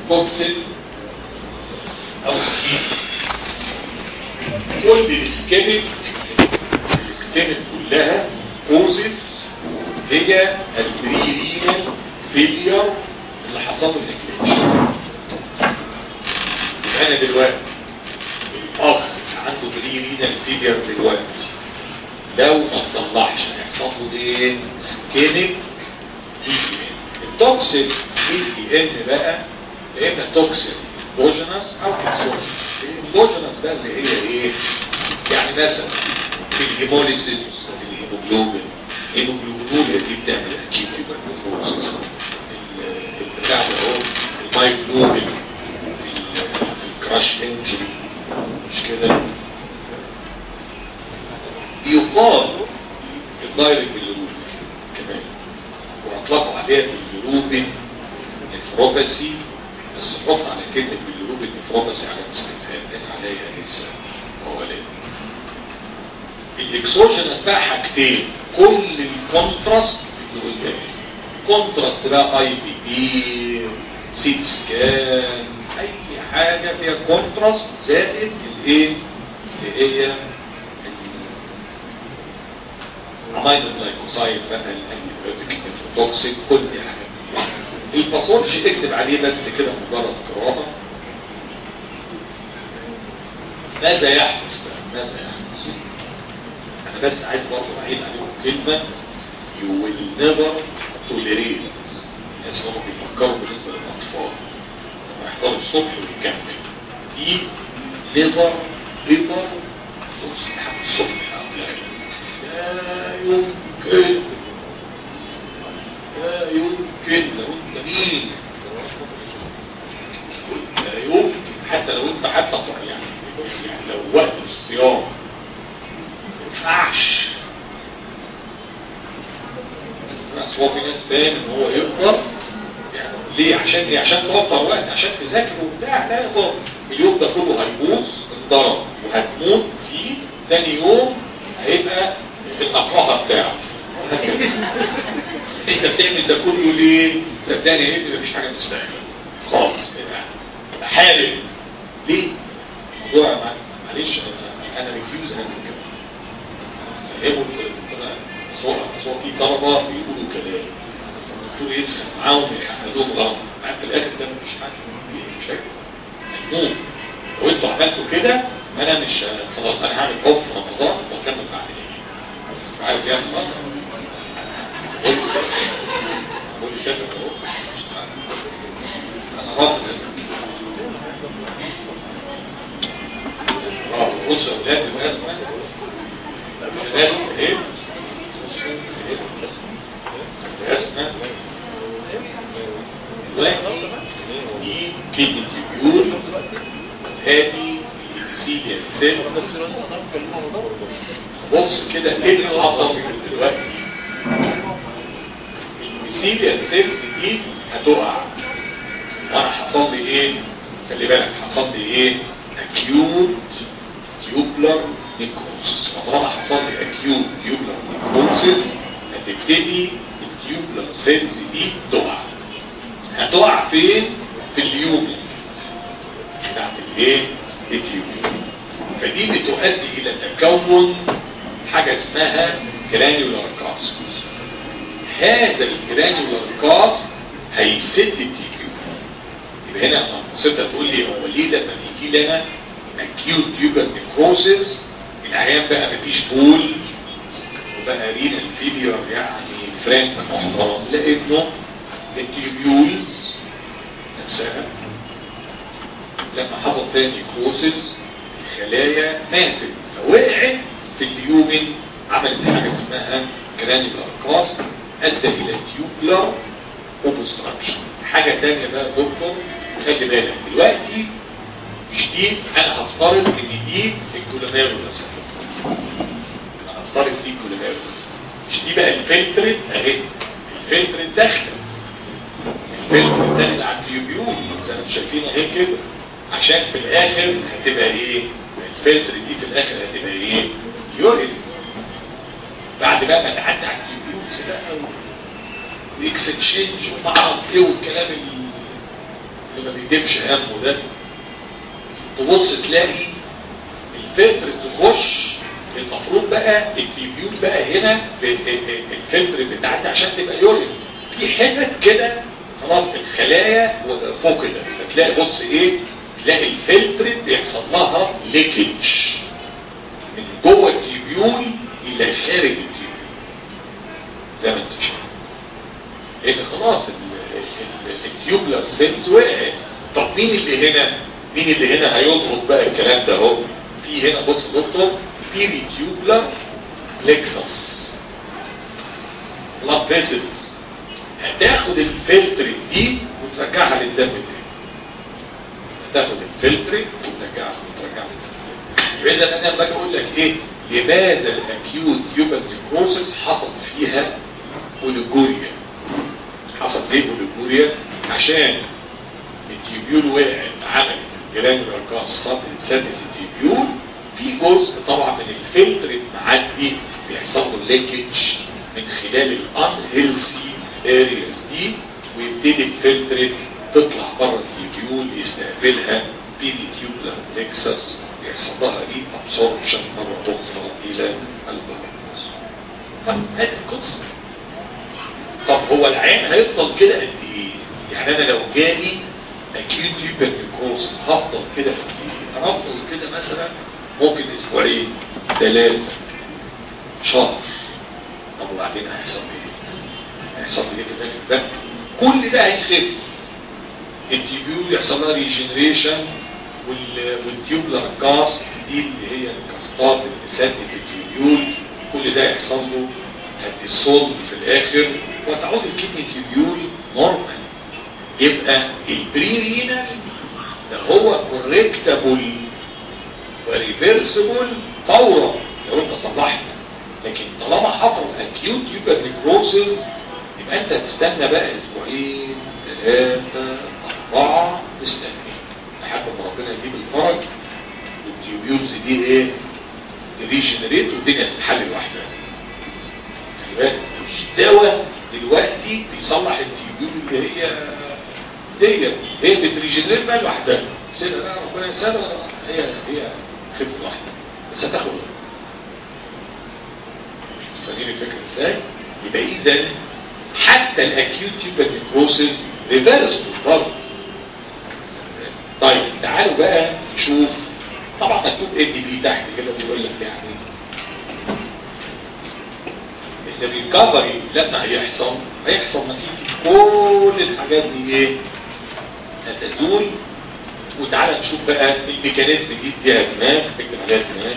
توكسين او سكين كل الاسكيميك الاسكيميك كلها كوزز هي البريرينال فيلير اللي حصل له الاكليشن انا دلوقتي الاخ اللي عنده بريرينال فيلير دلوقتي لو ما تصلحش هيحصل له ايه سكيميك التوكسيك دي ان بقى يا اما توكسيك اندوجينس او اكسوجينس الاندوجينس ده اللي هي ايه يعني مثلا في الهيموليسيس الهيموجلوبين الهيموجلوبين دي بتعمل اكيد تيوبركلوز البتاع ده اهو المايجلوبين الكراش انجري مش كده يقال الدايركت بالروبين كمان واطلقوا عليها بالروبين نفروباسي بس حط على كلمة بالروبين نفروباسي على استفهام عليها لسه قوالين الاكسوجينس بقى حاجتين كل الكونتراست اللي قدامي كونتراست بقى اي بي بي سيت سكان اي حاجة فيها كونتراست زائد الايه اللي هي امينو جلايكوسايد بقى الانتيبيوتيك التوكسيك كل دي حاجات الباثولوجي تكتب عليه بس كده مجرد قراءه ماذا يحدث بقى ماذا يحدث انا بس عايز برضه اعيد عليكم كلمه you will never tolerate الناس هم بيفكروا بالنسبه للاطفال لما يحضروا الصبح ويكمل دي ليفر ليفر الصبح لا يمكن لا يمكن لو انت مين لا يمكن حتى لو انت حتى يعني يعني لو وقت الصيام ما ينفعش بس هو في ناس فاهم ان هو يقدر يعني ليه عشان ايه عشان توفر وقت عشان تذاكر وبتاع لا يقدر اليوم ده كله هيبوظ انضرب وهتموت فيه تاني يوم هيبقى الأقراها بتاعه انت بتعمل ده كله ليه صدقني يا ابني مفيش حاجه تستاهل خالص كده حارب ليه الموضوع معلش انا ريفيوز هذا الكلام فهموا صور صور في طلبه بيقولوا كلام الدكتور يسخن معاهم يحقق لهم غلط معاك في الاخر ده مفيش حاجه مش هيك مجنون لو انتوا عملتوا كده انا مش خلاص انا هعمل اوف رمضان واكمل بعدين عارف يا اخي قول لي سافر قول لي سافر اهو انا رافض رافض بص يا اولاد الرسمه الرسمه ايه الرسمه دي كلمه البيول هذه السيليا سيل بص كده ايه اللي حصل دلوقتي الميسيليا سيلز دي هتقع وانا حصل لي ايه خلي بالك حصل لي ايه اكيوت تيوبلر نيكروسس وطالما حصل لي اكيوت تيوبلر نيكروسس هتبتدي التيوبلر سيلز دي تقع هتقع فين في اليوم بتاعت الايه التيوبلر فدي بتؤدي الى تكون حاجة اسمها جرانيولار كاست هذا الجرانيولار كاست هيسد التيكيو يبقى هنا لما ستة تقول لي هو ليه لما بيجي لنا اكيوت تيوبر نيكروسيس العيان بقى مفيش بول وبقى رينا الفيليور يعني فرانك محترم لانه التيوبيولز نفسها لما حصل فيها نيكروسيس الخلايا ماتت فوقعت في اليومن عملت حاجة اسمها جرانيولار كاست ادى الى تيوبلر اوبستراكشن حاجة تانية بقى دكتور خلي بالك دلوقتي مش دي انا هفترض ان دي الكولونيرولس هفترض دي الكولونيرولس مش دي بقى الفلترت اهي الفلترت داخله الفلترت داخل على التيوبيول زي ما انتم شايفين اهي كده عشان في الاخر هتبقى ايه الفلتر دي في الاخر هتبقى ايه يورين بعد بقى ما تعدي على الكيوبيوز بقى واكستشينج وما اعرف ايه والكلام اللي ما بيجيبش همه ده تبص تلاقي الفلتر تخش المفروض بقى التيبيول بقى هنا الفلتر بتاعتي عشان تبقى يورين في حتت كده خلاص الخلايا فوق كده فتلاقي بص ايه تلاقي الفلتر بيحصل لها ليكج من جوه التيبيول الى خارج التيبيول زي ما انت شايف لان خلاص التيوبلر سيلز وقعت طب مين اللي هنا مين اللي هنا هيضغط بقى الكلام ده اهو في هنا بص دكتور بيريتيوبلر لكسس بلاد فيسلز هتاخد الفلتر دي وترجعها للدم تاني هتاخد الفلتر وترجعها وترجعها للدم اذا انا باجي اقول لك ايه لماذا الاكيوت تيوبال نيكروسس حصل فيها اوليجوريا حصل ليه اوليجوريا عشان التيبيول وقعت عملت الجرانيولار كاس سد التيبيول في جزء طبعا من الفلتر معدي بيحصل له ليكج من خلال الان هيلسي ارياز دي ويبتدي الفلتر تطلع بره التيبيول يستقبلها بيريتيوبلر نكسس يحصل لها ري ابسوربشن مره اخرى الى البلد هذه القصه طب هو العين هيفضل كده قد ايه يعني انا لو جالي اكيد يبقى نيكروز هفضل كده في ايه هفضل كده مثلا ممكن اسبوعين ثلاثة شهر طب وبعدين هيحصل ايه هيحصل ايه كده في الدم كل ده هيخف التيبيول يحصل لها ريجنريشن والتيوبلر كاست دي اللي هي الكاستات اللي سدت التيبيول كل ده يحصل له هتديسولف في الاخر وتعود الكدني تيبيول نورمال يبقى البري رينال ده هو كوريكتابل وريفرسبل فورا لو انت صلحت لكن طالما حصل اكيوت يبقى نيكروسز يبقى انت تستنى بقى اسبوعين ثلاثة اربعة تستنى لحد ما ربنا يجيب الفرج والتيوبيولز دي ايه تريجنريت والدنيا تتحل لوحدها خلي بالك مفيش دواء دلوقتي بيصلح التيوبيول اللي هي هي هي بتريجنريت بقى لوحدها سنة بقى ربنا يسامح هي هي خف لوحدها بس هتاخد فاهمين الفكره ازاي؟ يبقى اذا حتى الاكيوت تيوبال نيكروسيس ريفرسبل برضه طيب تعالوا بقى نشوف طبعا مكتوب ان بي تحت كده بيقول لك يعني ان الريكفري لما هيحصل هيحصل نتيجه كل الحاجات دي ايه؟ هتزول وتعالى نشوف بقى الميكانيزم دي فيها دماغ اكتب عليها دماغ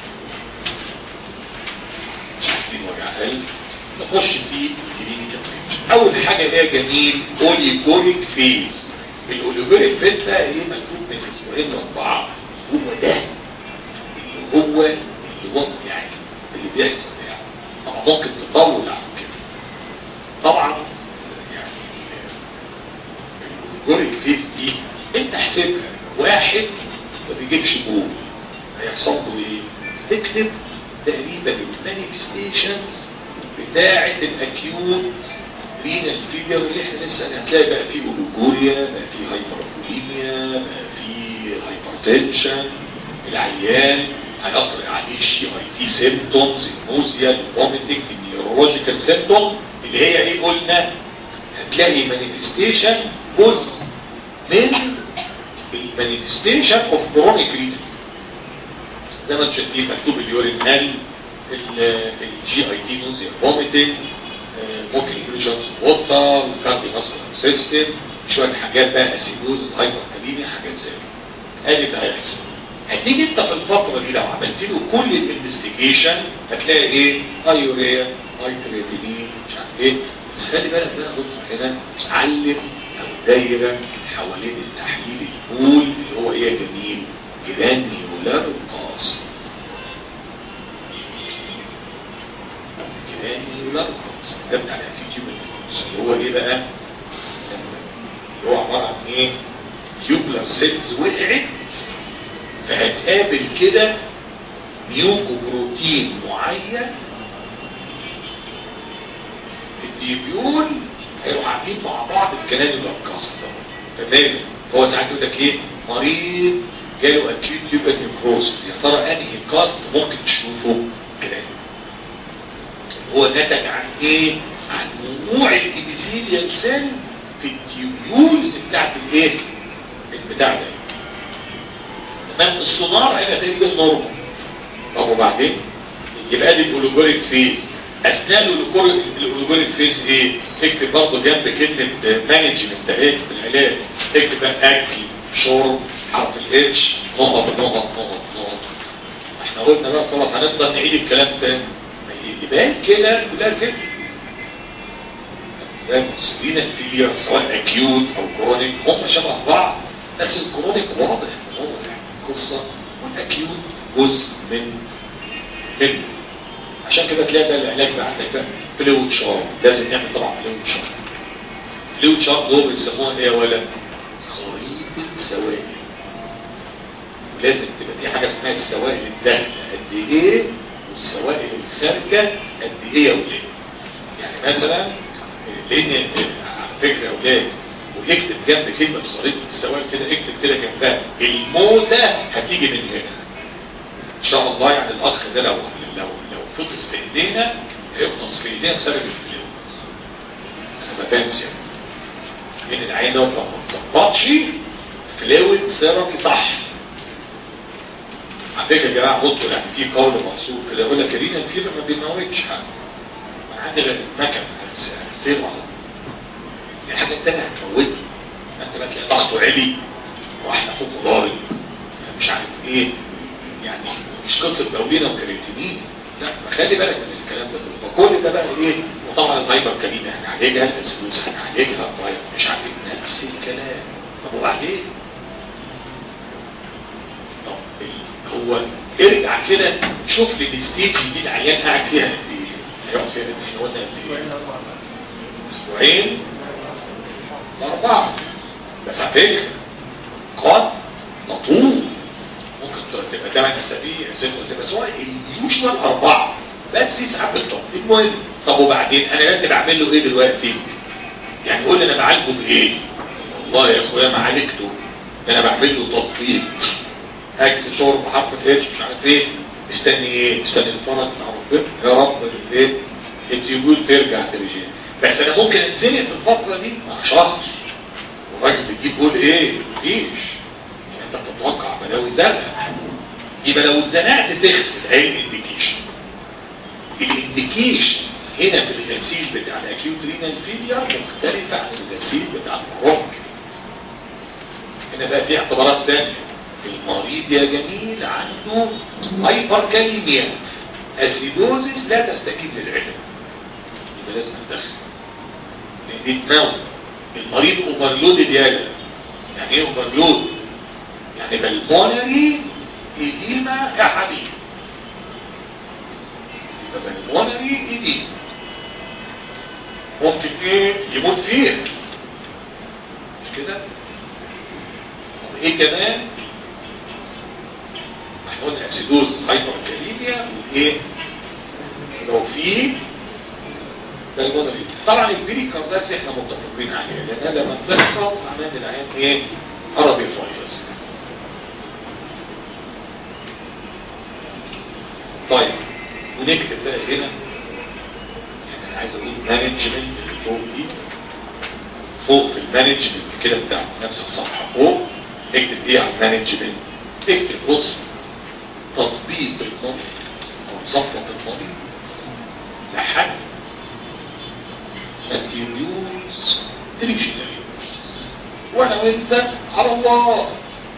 مش عايزين وجع قلب نخش في الكلينيكال بيكتشر اول حاجه هي جميل اوليجوريك فيز الاوليجوريك فيز ده ايه مكتوب من اسبوعين لاربعه هو ده اللي هو اللي هو يعني اللي بيحصل يعني طبعا ممكن تطول عن كده طبعا يعني الاوليجوريك فيز دي انت احسبها واحد ما بيجيبش جول هيحصل له ايه؟ تكتب تقريبا المانيفستيشنز بتاعه الاكيوت رينال فيلير اللي احنا لسه هتلاقي بقى فيه اولوجوريا بقى فيه هايبرفوليميا بقى فيه هايبرتنشن العيان هيطرق عليه شي اي تي سيمبتومز النوزيا الفوميتنج النيورولوجيكال سيمبتوم اللي هي ايه قلنا هتلاقي مانيفستيشن جزء من المانيفستيشن اوف كرونيك رينال زي ما انتم شايفين مكتوب اليورين هل الجي اي تي نوزيا فوميتنج ممكن يجيله ووتر كارديو ماسكولار سيستم شويه حاجات بقى اسيدوز هايبر كاليميا حاجات زي كده ادي اللي هيحصل هتيجي انت في الفتره دي لو عملت له كل الانفستيجيشن هتلاقي ايه ايوريا هايبريتينين مش عارف ايه بس خلي بالك بقى دكتور هنا علم او دايره حوالين التحليل البول اللي هو ايه يا جميل جرانيولار قاصر جرانيولار قاصر ده بتاع الاكيوتيوب اللي هو ايه بقى اللي هو عباره عن ايه تيوبلر سيلز وقعت فهتقابل كده ميوكو بروتين معين في التيبيول هيروحوا عاملين مع بعض الكنال الاركاس تمام فهو ساعات يقول لك ايه مريض جاله اكيوت ليبر نيكروسس يا ترى انهي كاست ممكن تشوفه كده هو نتج عن ايه عن وقوع الابيثيليال سيل في التيوبيولز بتاعت الايه البتاع ده تمام السونار هيبقى تقريبا نورمال طب وبعدين يبقى دي الاولوجوريك فيز اثناء الاولوجوريك فيز ايه تكتب برضه جنب كلمه مانجمنت اهي في العلاج تكتب بقى اكل شرب حرف الاتش نقط نقط نقط نقط احنا قلنا بقى خلاص هنفضل نعيد الكلام تاني يبان كده كلها كده زي المصريين الفيلير سواء اكيوت او كرونيك هم شبه بعض بس الكرونيك واضح واضح قصه والاكيوت جزء من منه عشان كده تلاقي بقى العلاج بقى عندك فلويد شارب لازم نعمل طبعا فلويد شارب فلويد شارب دول بيسموها ايه يا ولد خريطه سوائل لازم تبقى في حاجه اسمها السوائل الداخله قد ايه والسوائل الخارجه قد ايه يا ولاد يعني مثلا لان على فكره يا ولاد واكتب جنب كلمه خريطه السوائل كده اكتب كده جنبها الموتة هتيجي من هنا ان شاء الله يعني الاخ ده لو لو لو فطس في ايدينا هيفطس في ايدينا بسبب الفلويد انا ما فاهمش يعني من العين دوت لو ما اتظبطش فلويد سيرابي صح على فكره يا جماعه بصوا يعني في قول مقصود كده يقول لك رينا الفيبر ما بيموتش حد انا عندي غير المكن هتسيبه في حاجه ثانيه هتموته انت بقى تلاقي ضغطه عالي واحنا فوق ضارب مش عارف ايه يعني مش قصه دولينا وكريتينين لا فخلي بالك من الكلام ده كله فكل ده بقى ايه وطبعا الهايبر كلينا هنعالجها الاسفلوس هنعالجها طيب مش عارف نفس الكلام طب وبعدين طب هو ارجع كده شوف لي الستيج دي العيان قاعد فيها قد ايه هيقعد فيها قد ايه احنا قلنا قد ايه اسبوعين اربعه بس على فكره قد تطول ممكن تبقى 8 اسابيع 6 اسابيع بس هو اليوجوال اربعه بس ساعات بالطول المهم طب وبعدين انا دلوقتي بعمل له ايه دلوقتي؟ يعني قول لي انا بعالجه بايه؟ والله يا اخويا ما عالجته انا بعمل له تصديق اكل شرب حرف اتش مش عارف ايه مستني ايه؟ مستني الفرج بتاع ربنا يا رب الايه؟ التيبول ترجع ترجع بس انا ممكن انزلق في الفتره دي مع شهر والراجل بيجيب بول ايه؟ مفيش انت بتتوقع بلاوي زرع يبقى لو اتزنقت تغسل اهي الانديكيشن الانديكيشن هنا في الغسيل بتاع الاكيوت رينال فيلير مختلفة عن الغسيل بتاع الكرونك هنا بقى في اعتبارات تانية المريض يا جميل عنده هايبر كاليميا اسيدوزيس لا تستجيب للعلاج يبقى لازم تدخل لان دي تموت المريض اوفرلود يالا يعني ايه اوفرلود يعني بالمونري إديمة يا حبيبي يبقى بالمونري إديمة ممكن ايه يموت فيها مش كده طب ايه كمان احنا قلنا اسيدوز هايبر كاليميا وايه لو في بالمونري طبعا البيري كارداكس احنا متفقين عليها لان لما بتحصل معناه ان العيان ايه عربي فايروس طيب ونكتب بقى هنا يعني انا عايز اقول مانجمنت اللي فوق دي فوق في المانجمنت كده بتاع نفس الصفحه فوق اكتب ايه على المانجمنت اكتب بص تظبيط المريض او صفوه المريض لحد ما تيوز تريشنري وانا وانت على الله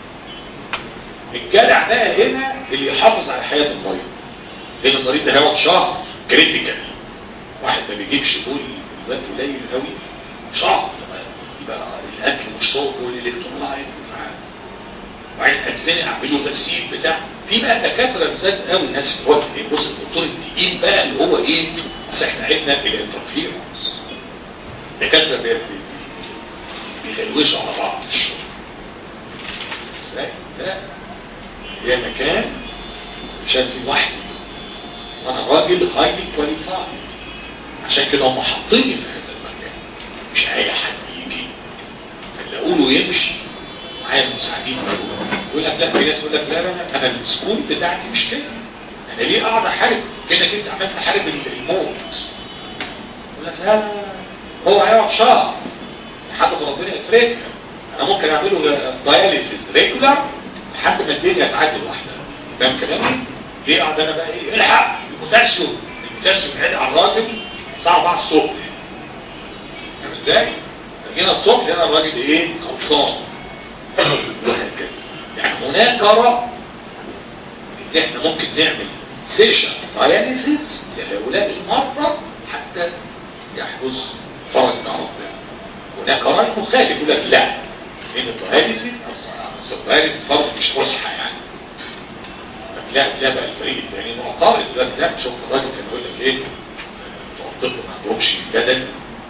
الجدع بقى هنا اللي يحافظ على حياه المريض لان المريض ده هيقعد شهر كريتيكال واحد ما بيجيبش بول الوقت قليل قوي شهر يبقى الاكل والشرب والالكترولايت وبعدين اتزنق اعمل له تسييل بتاع في بقى دكاتره لزاز قوي الناس اللي هو بص الدكتور التقيل بقى اللي هو ايه بس احنا عندنا الانترفيرنس دكاتره بيغلوشوا على بعض في الشغل ازاي؟ لا هي مكان عشان في وحدي وانا راجل هايلي كواليفايد عشان كده هم حاطيني في هذا المكان مش اي حد يجي اللي اقوله يمشي معايا المساعدين يقول لك لا في ناس يقول لك لا لا انا السكول بتاعتي مش كده انا ليه اقعد احارب كانك انت عمال تحارب الموت يقول لك لا لا هو هيقعد شهر لحد ما ربنا يفرجها انا ممكن اعمله داياليسيس ريجولار لحد ما الدنيا تعدي لوحدها فاهم كلامي؟ ليه اقعد انا بقى ايه الحق البوتاسيوم البوتاسيوم عالي على الراجل الساعه 4 الصبح فاهم ازاي؟ جينا الصبح لقينا الراجل ايه خلصان وهكذا يعني هناك رأي ان احنا ممكن نعمل سيشن داياليسيس لهؤلاء المرضى حتى يحدث فرج مع ربنا هناك رأي مخالف يقول لك لا ان الداياليسيس اصل الداياليسيس برضه مش فسحه يعني لا لا بقى الفريق الثاني معترض يقول لك لا شفت الراجل كان يقول لك ايه الطب ما عندهمش جدل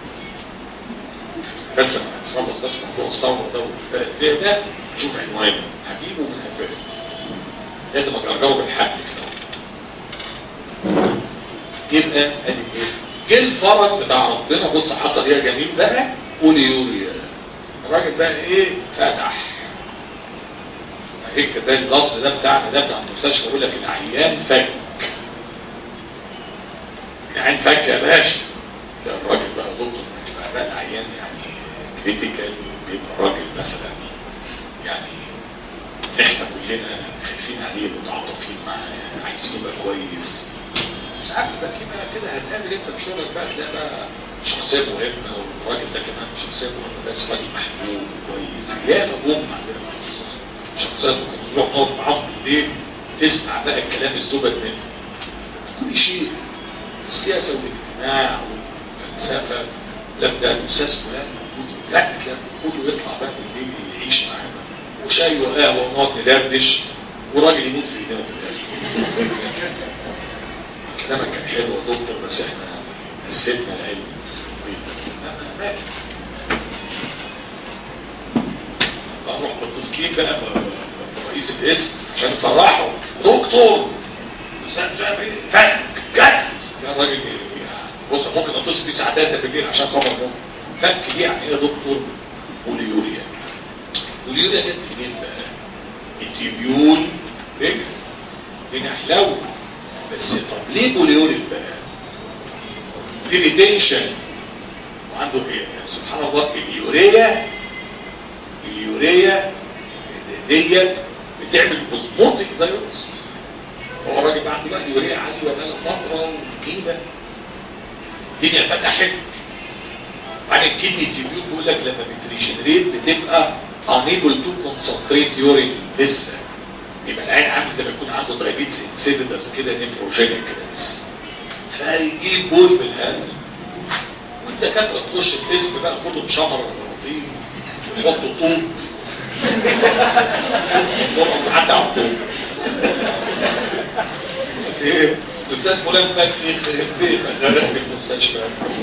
بس انا خلص بس موضوع الثوره ده والثلاث ليه ده شوف عنوانه هجيبه من هفاله لازم اجرجره بالحق يبقى ادي ايه جه الفرج بتاع ربنا بص حصل ايه يا جميل بقى بوليوريا الراجل بقى ايه فتح هيك ده اللفظ ده بتاعنا ده بتاع المستشفى يقول لك العيان فك العيان فك يا باشا ده الراجل بقى دكتور بقى, بقى العيان يعني كريتيكال بيبقى راجل مثلا يعني احنا كلنا خايفين عليه متعاطفين معاه عايزين يبقى كويس ساعات بقى في بقى كده هتقابل انت في شغلك بقى تلاقي بقى شخصيه مهمه والراجل ده كمان شخصيه مهمه بس راجل محبوب كويس يا مهموم عندنا في الخصوص شخصيات ممكن نروح نقعد معاهم بالليل تسمع بقى الكلام الزبد منه كل شيء السياسه والاجتماع والفلسفه لا ده الاستاذ فلان موجود لا تلاقي كله يطلع بقى بالليل يعيش معانا وشاي وقهوه ونقعد ندردش وراجل يموت في ايدينا في الاخر كلامك كان حلو يا دكتور بس احنا نسيتنا العلم مات فنروح بالتسكين بقى برئيس الاسم عشان نفرحه دكتور فك جاهز كان راجل بص ممكن اتصل بيه ساعتين بالليل عشان خبر ده فك دي يعني ايه يا دكتور بوليوريا بوليوريا جت منين بقى التيبيول رجل دي نحلو بس طب ليه بوليوريا بقى في ريتنشن وعنده ايه سبحان الله اليوريا اليوريا ديت بتعمل اوزموتيك دايوريس هو الراجل عنده بقى اليوريا عاليه بقى فتره وكده الدنيا فتحت وبعدين الكدني تيبيوت بيقول لك لما بتريجنريت بتبقى unable to concentrate urine لسه يبقى العين عامل زي ما يكون عنده دايبيتس انسيدنس كده نيفروجينيك كده لسه فيجيب بول من القلب والدكاتره تخش الاسم بقى كله مشمر الرطيب يحطوا طوب حتى على الطوب ايه الاستاذ فلان مات في البيت غرق في المستشفى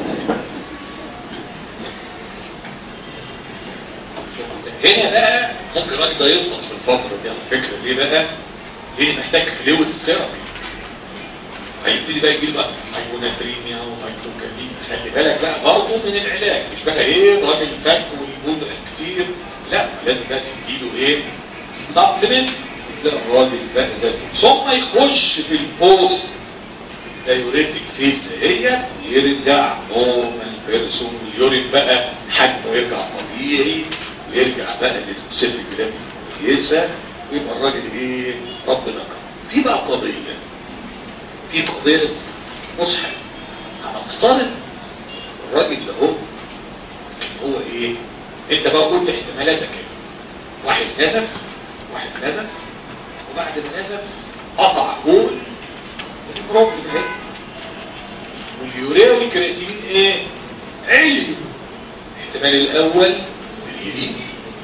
هنا بقى ممكن الراجل ده يفطس في الفترة دي على فكرة ليه بقى؟ ليه محتاج فلويد سيرابي هيبتدي بقى يجيله بقى هايبوناتريميا وهايبوكاليم خلي بالك بقى برضه من العلاج مش بقى ايه راجل فك والبول كتير لا لازم بقى تديله ايه؟ سبلمنت تلاقي الراجل بقى زي ثم يخش في البوست دايوريتك فيز هي يرجع نورمال بيرسون واليورين بقى حجمه يرجع طبيعي ويرجع بقى لسبيسيفيك جرام كويسه ويبقى الراجل ايه ربنا كرم في بقى قضيه في قضيه مصحف هنفترض الراجل ده هو هو ايه انت بقى كل احتمالاتك كده واحد نزف واحد نزف وبعد ما نزف قطع بول البروبلم اهي واليوريا والكرياتين ايه عالي الاحتمال الاول اليمين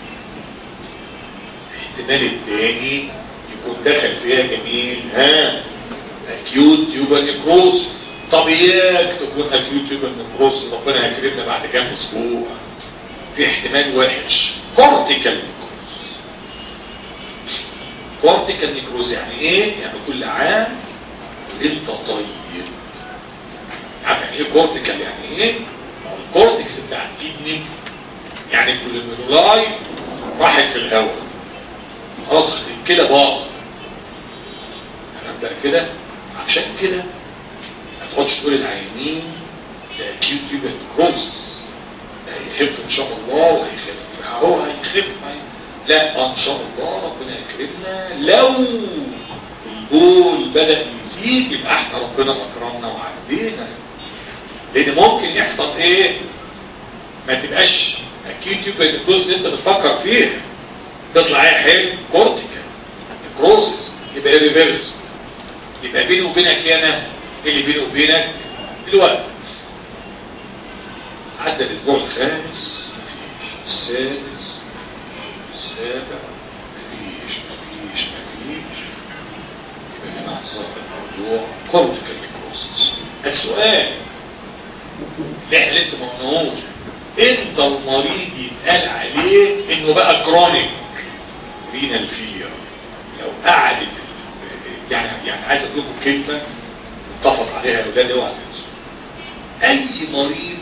الاحتمال الثاني يكون دخل فيها جميل ها اكيوت يوبال نيكروس طبيعيك تكون اكيوت يوبال نيكروس ربنا هيكرمنا بعد كام اسبوع في احتمال وحش كورتيكال نيكروس كورتيكال نيكروز يعني ايه يعني كل عام انت طيب عارف يعني ايه كورتيكال يعني ايه الكورتكس بتاع الكدني يعني الكوليمينولاي راحت في الهواء خلاص الكلى باظ هنبدا كده عشان كده ما تقعدش تقول العيانين ده اكيوت تيوبركلوزس ده هيخف ان شاء الله وهيخف هو هيخف لا ان شاء الله ربنا يكرمنا لو البول بدا يزيد يبقى احنا ربنا اكرمنا وعدينا لان ممكن يحصل ايه ما تبقاش اكيد يبقى الجزء اللي انت بتفكر فيه تطلع ايه حلم كورتيكال كروسس يبقى ريفيرس يبقى بيني وبينك هنا ايه اللي بيني وبينك الوقت عدى الاسبوع الخامس مفيش السادس السابع مفيش مفيش مفيش يبقى هنا حصل الموضوع كورتيكال كروسس السؤال اللي احنا لسه ما قلناهوش امتى المريض يتقال عليه انه بقى كرونيك رينال فير لو قعدت يعني يعني عايز اقول لكم كلمه متفق عليها يا اولاد اوعى تنسوا اي مريض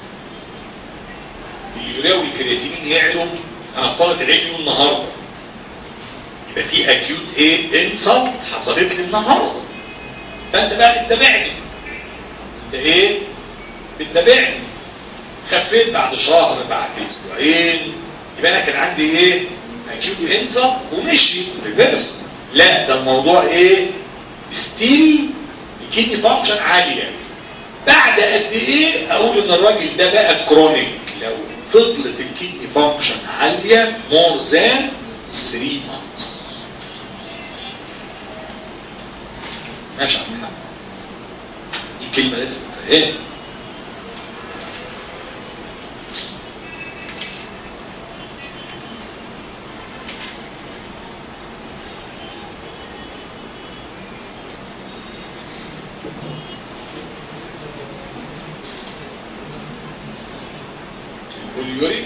اليوريا والكرياتينين يعلوا انا افترض عيني النهارده يبقى في اكيوت ايه انسل حصلت لي النهارده فانت بقى بتتابعني انت ايه بتتابعني خفيت بعد شهر بعد اسبوعين يبقى انا كان عندي ايه اكيوت انسل ومشي ريفيرس لا ده الموضوع ايه ستيل الكيدني فانكشن عاليه بعد قد ايه اقول ان الراجل ده بقى كرونيك لو فضلت الكيدني فانكشن عاليه مور ذان 3 مانثس ماشي يا عم محمد دي كلمه لازم تفهمها واليوريك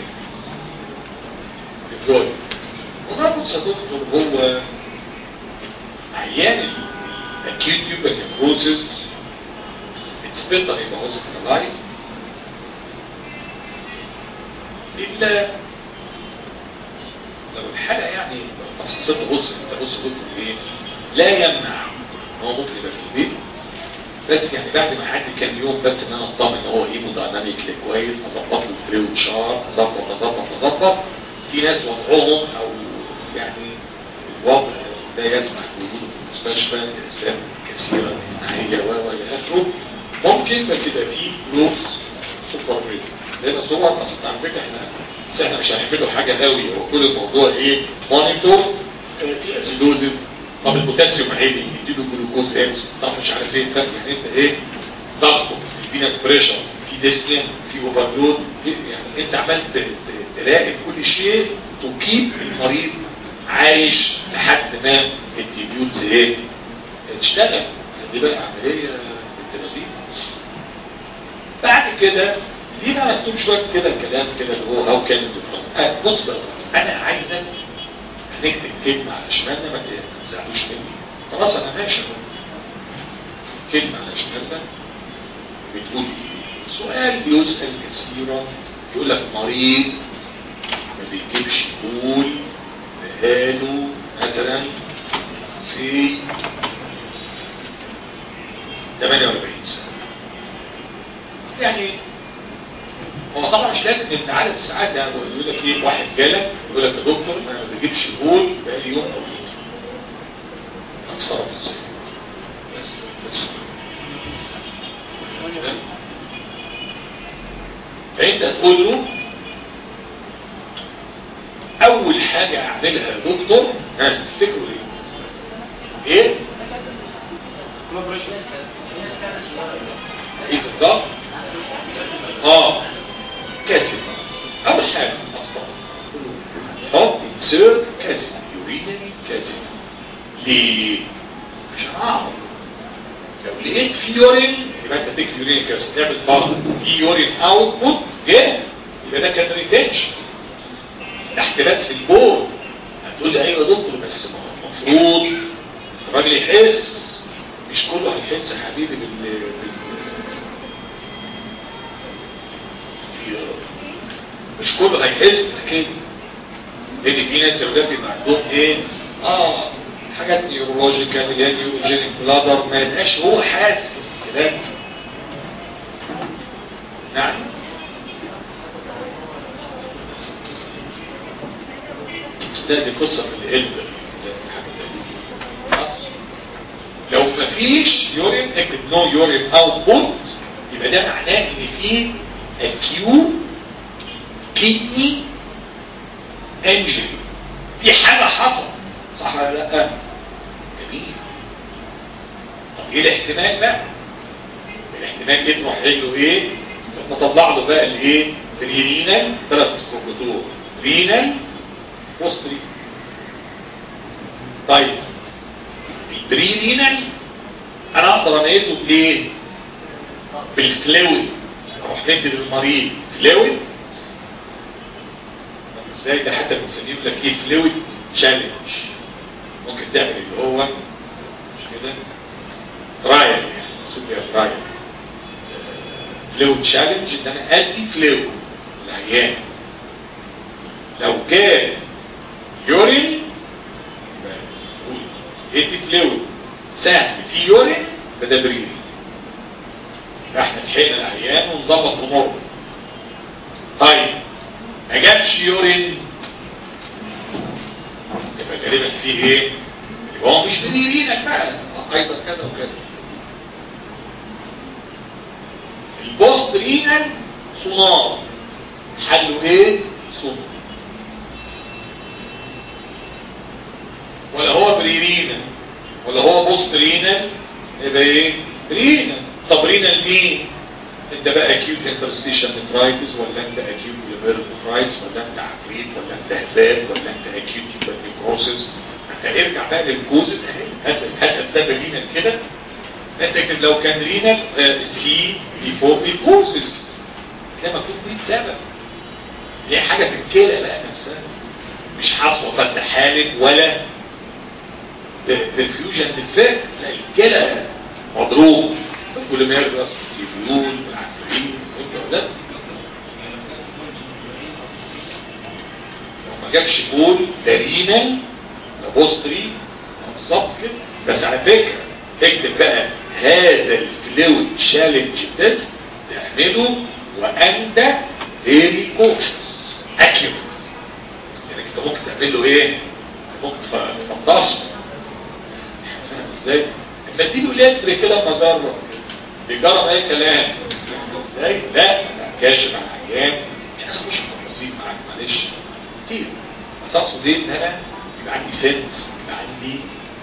الجوي ونربط صديقته هو عيان الاكيوت تيوبر نيكروزس اتس بيتر يبقى هوسبيتالايز الا لو الحاله يعني اصل بص انت بص دكتور ايه لا يمنع ان هو ممكن يبقى في البيت بس يعني بعد ما يعدي كام يوم بس ان انا اطمن ان هو هيمودايناميكلي كويس اظبط له الفلويد شارت اظبط اظبط اظبط في ناس وضعهم او يعني الوضع لا يسمح بوجوده في المستشفى لاسباب كثيره مناعيه و الى اخره ممكن بس يبقى فيه كلوز سوبر لان صور اصلا على فكره احنا بس احنا مش هنعمله حاجه قوي هو كل الموضوع ايه مونيتور في اسيدوزز طب البوتاسيوم عالي يديله جلوكوز اكس طب مش عارف ايه فاكر يعني انت ايه ضغطه في ناس بريشر في ديسنيا في اوفرلود يعني انت عمال تلاقي كل شيء تكيب المريض عايش لحد ما التيبيوتز ايه تشتغل دي بقى عمليه بالتنظيم بعد كده دي بقى مكتوب شويه كده الكلام كده اللي هو هاو كان آه بص بقى انا عايزك هنكتب كلمه على شمالنا ما تزعلوش مني خلاص انا ماشي كلمه على شمالنا بتقول ايه سؤال بيسال كثيرا يقول لك مريض ما بيجيبش بول بقاله مثلا في 48 سنه يعني هو طبعا مش لازم انت عدد الساعات ده يقول لك ايه واحد جالك يقول لك يا دكتور انا ما بجيبش بول بقالي يوم او يومين اتصرف ازاي بس بس فانت تقول له اول حاجه اعملها يا دكتور ها تفتكروا ايه ايه قيس الضغط اه كاسب اول حاجه اصلا حط انسيرت كاسب يورينري كاسب ليه عشان اعرف لو لقيت في يورين يبقى انت تكتب يورين كاسب تعمل فرق في يورين اوتبوت جه يبقى ده كان ريتنشن تحت بس في البول هتقول لي ايوه يا دكتور بس المفروض الراجل يحس مش كله هيحس يا حبيبي بال بال مش كله هيحس اكيد لان في ناس يا ولاد بيبقى عندهم ايه اه حاجات نيورولوجيكال اللي هي نيوروجينيك بلادر ما يبقاش هو حاسس بالكلام نعم لا دي قصة في القلب خلاص لو مفيش يورين اكتب نو يورين اوتبوت يبقى ده معناه ان في اكيو كيدني انجري في حاجة حصل صح ولا لا جميل طب ايه الاحتمال بقى الاحتمال ايه تروح له ايه نطلع له بقى الايه الرينال ثلاث خطوط رينال وسطري طيب البري رينال انا اقدر اميزه بايه بالفلويد اروح مدي للمريض فلويد ازاي ده حتى بنسميه لك ايه فلويد تشالنج ممكن تعمل اللي هو مش كده ترايل يعني سوبر ترايل فلويد تشالنج ان انا ادي فلويد العيان لو كان يورين ادي فلويد سهل في يورين فده بريري احنا لحقنا العيان ونظبط اموره طيب ما جابش يورين يبقى غالبا فيه ايه يبقى هو مش بريرينك بقى ايضا كذا وكذا البوست رينال سونار حله ايه سونار ولا هو بريرينا ولا هو بوست رينال يبقى ايه رينال طب رينال مين انت بقى اكيوت انترستيشن نترايتس ولا انت اكيوت ليفر نترايتس ولا انت عفريت ولا انت هباب ولا انت اكيوت نيكروسيس انت ارجع بقى للكوزز اهي هات هات اسباب رينال كده انت لو كان رينال سي دي فور نيكروسيس تلاقي مكتوب 100 سبب هي حاجه في الكلى بقى نفسها مش حصوه صد حالب ولا بالفيوجن ديفكت لا الكلى مضروب كل ما يرقص يبيول العفرين لا لو ما جابش بول ده رينال ده بوستري بالظبط كده بس على فكره اكتب بقى هذا الفلويد تشالنج تيست تعمله وانت فيري كوشس اكيوت يعني انت ممكن تعمل له ايه ممكن تفطسه فاهم ازاي لما تديله لتر كده مجرد بيجرب اي كلام ازاي لا كاشف عن عيان لازم مش تفاصيل معاك معلش كتير بس اقصد ايه ان انا يبقى عندي سنس يبقى عندي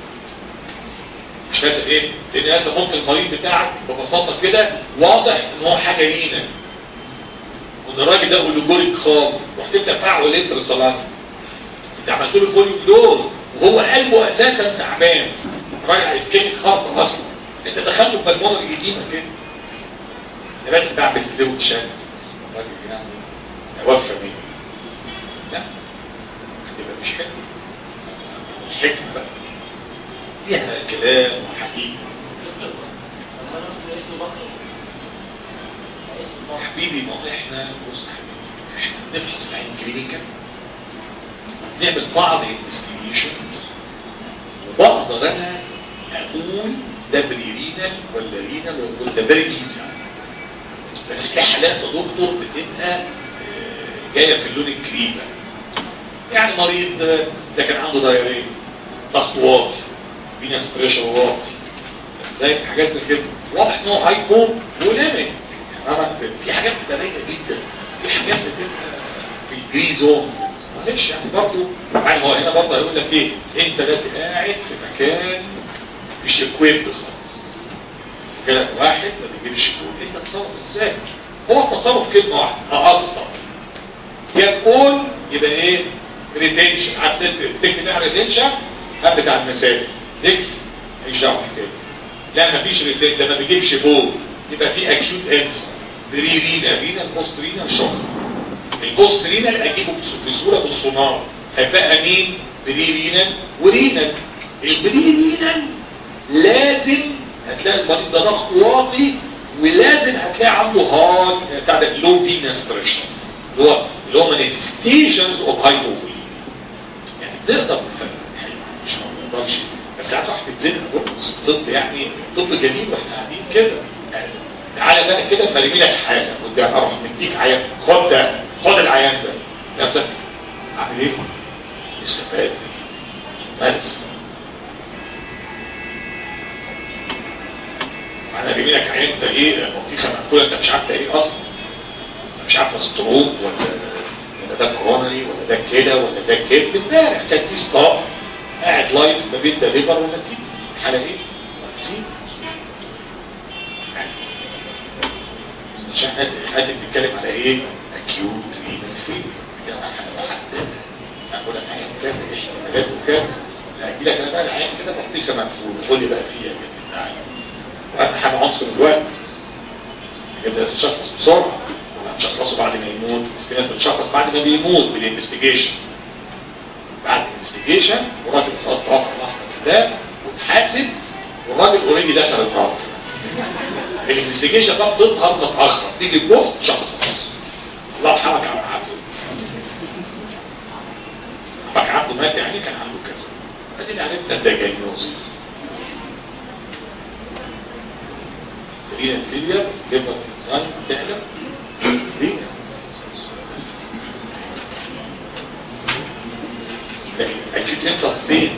مش لازم ايه لان انت ممكن المريض بتاعك ببساطه كده واضح ان هو حاجه لينا وان الراجل ده اوليجوريك خام رحت انت دفعه لتر صلاه انت عملت له فوليوم دول وهو قلبه اساسا تعبان راجل اسكيميك خط اصلا انت دخلته في الموضوع القديمه كده انا بس بعمل فلويد شان الراجل يعني توفى مني لا هتبقى مش حلو الحكمه بقى فيها كلام وحديث حبيبي ما احنا بص حبيبي احنا بنفحص العين كلينيكال نعمل بعض انفستيجيشنز وبقدر انا اقول ده بريرينال ولا رينال ولا بريزا بس في حالات يا دكتور بتبقى جايه في اللون الكريمه يعني مريض ده كان عنده دايريه ضغط واطي فينس بريشر واطي زي حاجات زي كده واضح ان هو هايبو وليميت في حاجات بتبقى باينه جدا في حاجات بتبقى في الجري زون معلش يعني برضه يعني هو هنا برضه هيقول لك ايه انت دلوقتي قاعد في مكان مش اكويب خالص كده واحد ما بيجيبش كود انت تصرف ازاي هو التصرف كلمه واحده اقصر يقول يبقى ايه ريتنشن عارف تكتب ايه ريتنشن هات بتاع المسائل تكفي ماليش دعوه كده لا مفيش ريتنشن ده ما بيجيبش بول يبقى في اكيوت انسر بري رينا رينا البوست رينا شهر البوست رينا اللي اجيبه بسهوله بالسونار هيبقى مين بري رينا ورينا البري رينا لازم هتلاقي المريض ده ضغط واطي ولازم هتلاقي عنده هارد بتاع ده لو فينس بريشر اللي هو اللي هو مانيفستيشنز اوف هايبوفولي يعني تقدر تفرق مش نقدرش بس ساعات واحد تتزنق بص طب يعني طب جميل واحنا قاعدين كده يعني تعالى بقى كده اما لك حاجه وده اروح مديك عيان خد ده خد العيان ده نفسك اعمل ايه؟ استفاد بس انا جايب لك عيان انت ايه بطيخه مقفوله انت مش عارف ده ايه اصلا انت مش عارف ده ستروك ولا ولا ده كورونري ولا ده كده ولا ده كده امبارح كان في ستاف قاعد لايس ما بين ده ليفر ولا كده الحاله ايه؟ نسيت عشان احنا بنتكلم على ايه؟ اكيوت رينال فيلر حد اقول لك عين كذا ايش مجال كذا لا اجي لك انا بقى العين كده تحتيشة مقفول قول لي بقى فيها كده تعالى واهم حاجه عنصر الوقت يبدا تشخص بسرعه تشخصه بعد ما يموت في ناس بتشخص بعد ما بيموت بالانفستيجيشن بعد الانفستيجيشن والراجل خلاص رفع الاحمر ده وتحاسب والراجل اوريدي دخل القبر الانفستيجيشن ده بتظهر متاخر تيجي تبص تشخص الله يرحمك يا عم عبده عمك عبده مات يعني كان عنده كذا ادينا عرفنا الدجاجنوز خلينا الفيليا كيف تتغن تعلم ليه اكيد انت فين